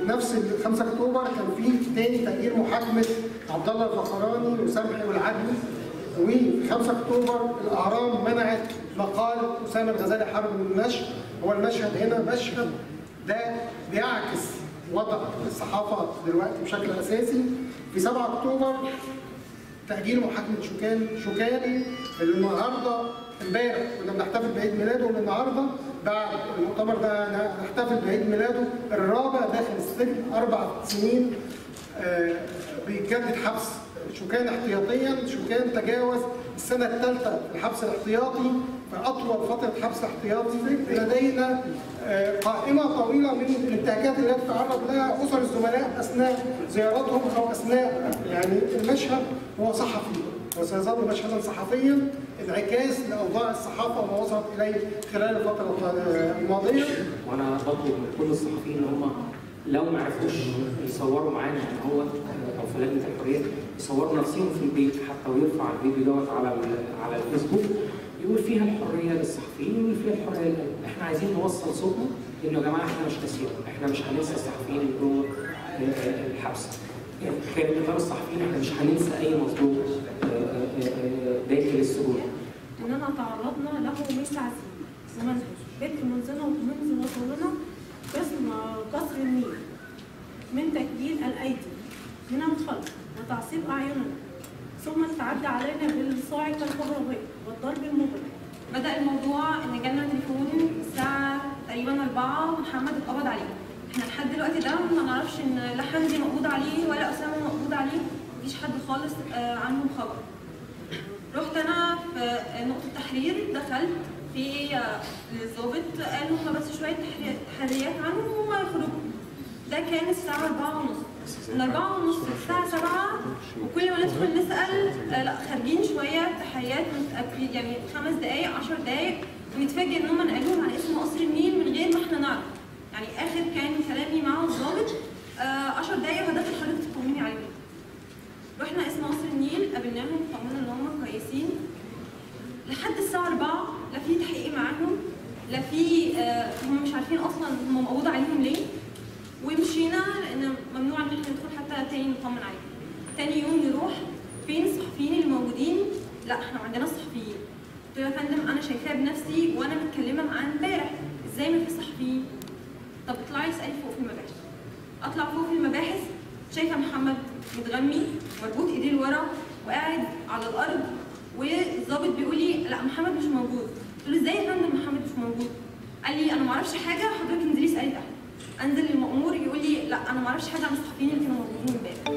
نفس ال 5 اكتوبر كان في تاني تغيير محاكمه عبد الله الفخراني وسمحي والعدلي وفي 5 اكتوبر الاهرام منعت مقال اسامه الغزالي حرب من النشر هو المشهد هنا مشهد ده بيعكس وضع الصحافه دلوقتي بشكل اساسي في 7 اكتوبر تأجيل محاكمة شوكان شوكاني اللي النهارده امبارح كنا بنحتفل بعيد ميلاده والنهارده بعد المؤتمر ده نحتفل بعيد ميلاده الرابع داخل السجن أربع سنين آه، بيجدد حبس شوكان احتياطيا شوكان تجاوز السنة الثالثة الحبس الاحتياطي فأطول فترة حبس احتياطي لدينا آه، قائمة طويلة من الانتهاكات التي تتعرض لها أسر الزملاء أثناء زياراتهم أو أثناء يعني المشهد هو صحفي وسيظل مشهدا صحفيا انعكاس لأوضاع الصحافة وما وصلت إليه خلال الفترة الماضية وانا بطلب من كل الصحفيين ان هم لو ما عرفوش يصوروا معانا ان هو او في لجنه الحريه يصوروا نفسهم في البيت حتى ويرفع الفيديو دوت على ال- على الفيسبوك يقول فيها الحريه للصحفيين يقول فيها الحريه لل- احنا عايزين نوصل صوتنا انه يا جماعه احنا مش ناسيين احنا مش هننسى الصحفيين اللي جوه آه، آه، الحبس يعني كان كتاب الصحفيين احنا مش هننسى اي مظلوم آه، آه، آه، داخل السجون اننا تعرضنا له من تعذيب ومنهج بيت منزلنا منذ وصولنا قسم قصر النيل من تكبيل الايدي من الخلق وتعصيب اعيننا ثم التعدي علينا بالصاعقه الكهربائيه والضرب المغرق بدأ الموضوع إن جالنا تليفون الساعة تقريبا 4 ومحمد اتقبض عليه. إحنا لحد دلوقتي ده ما نعرفش إن لا حمدي مقبوض عليه ولا أسامة مقبوض عليه، مفيش حد خالص آه، عنهم خبر. رحت أنا في آه، نقطة تحرير دخلت في آه، الضابط قال هم بس شوية تحري- تحريات عنهم وهم يخرجوا. ده كان الساعة 4 ونص. من 4 ونص للساعة 7 وكل ما ندخل نسأل آه، لا خارجين شوية تحيات متأكد يعني خمس دقايق 10 دقايق ونتفاجئ ان هم نقلوهم على اسم قصر النيل من غير ما احنا نعرف. يعني اخر كان كلامي مع الضابط آه، 10 دقايق وهدخل حضرتك تطمني عليهم. رحنا اسم قصر النيل قابلناهم طمنا ان هم كويسين لحد الساعة 4 لا في تحقيق معاهم لا في آه، هم مش عارفين اصلا هم مقبوض عليهم ليه ومشينا لان ممنوع ان احنا ندخل حتى تاني نطمن عليهم. تاني يوم نروح فين الصحفيين اللي موجودين؟ لا احنا ما عندناش صحفيين. قلت له يا فندم انا شايفاها بنفسي وانا متكلمه معاه امبارح ازاي ما في صحفيين؟ طب اطلعي اسالي فوق في المباحث. اطلع فوق في المباحث شايفه محمد متغمي مربوط ايديه لورا وقاعد على الارض والظابط بيقول لي لا محمد مش موجود. قلت له ازاي يا فندم محمد مش موجود؟ قال لي انا ما اعرفش حاجه حضرتك انزلي اسالي تحت. انزل للمأمور يقول لي لا انا ما اعرفش حاجه عن الصحفيين اللي كانوا موجودين امبارح.